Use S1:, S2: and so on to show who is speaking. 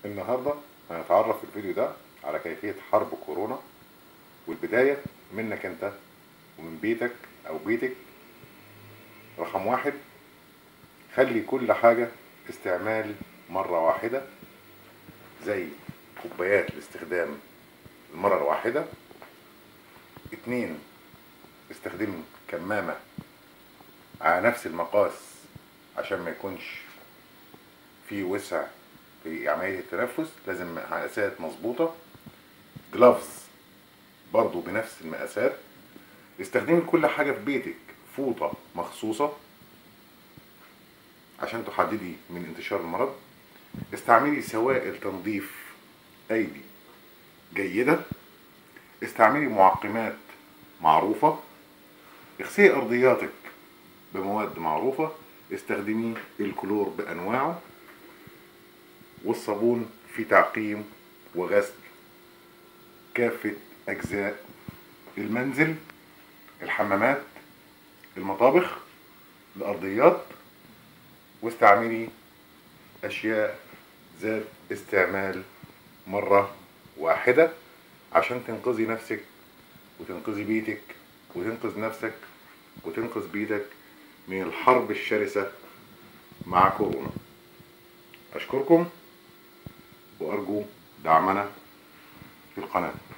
S1: النهاردة هنتعرف في الفيديو ده على كيفية حرب كورونا والبداية منك انت ومن بيتك او بيتك رقم واحد خلي كل حاجة استعمال مرة واحدة زي كوبايات الاستخدام المرة الواحدة اتنين استخدم كمامة على نفس المقاس عشان ما يكونش في وسع في عملية التنفس لازم مقاسات مظبوطة جلافز برضو بنفس المقاسات استخدمي كل حاجة في بيتك فوطة مخصوصة عشان تحددي من انتشار المرض استعملي سوائل تنظيف ايدي جيدة استعملي معقمات معروفة اغسلي ارضياتك بمواد معروفة استخدمي الكلور بانواعه والصابون في تعقيم وغسل كافة اجزاء المنزل الحمامات المطابخ الارضيات واستعملي اشياء ذات استعمال مرة واحدة عشان تنقذي نفسك وتنقذي بيتك وتنقذ نفسك وتنقذ بيتك من الحرب الشرسة مع كورونا أشكركم وأرجو دعمنا في القناة